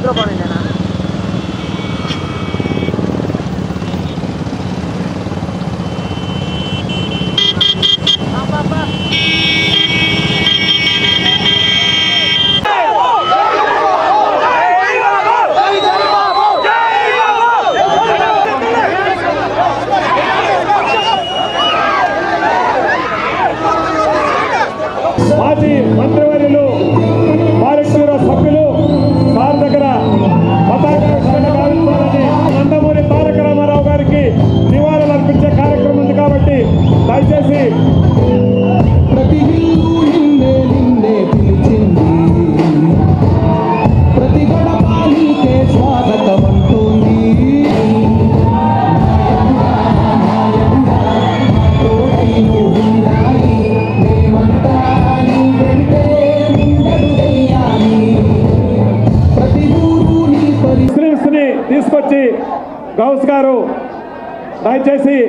మాజీ మంత్రివర్యులు పాలిట్ బ్యూరో సభ్యులు సార్ దగ్గర పతాకావిష్కరణ గావించాలని నందమూరి తారక రామారావు గారికి నివాళులు అర్పించే కార్యక్రమం ఉంది కాబట్టి దయచేసి ప్రతి హిందూ నిన్నే నిన్నే పిలిచింది ప్రతి గడప నీకే స్వాగతం అంటోంది తోడై నువ్వు ఉండాలి, మేమంతా నీ వెంటే ఉండడు దయ్యాలి. ప్రతి ఊరు నీ పరి ముస్లిమ్స్ ని తీసుకొచ్చి గౌస్ గారు దయచేసి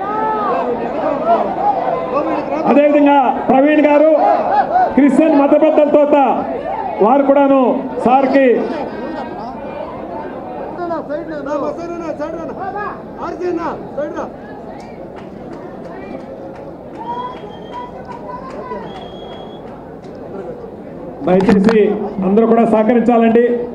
అదేవిధంగా ప్రవీణ్ గారు క్రిస్టియన్ మత పెద్దలతో వారు కూడాను సార్కి దయచేసి అందరూ కూడా సహకరించాలండి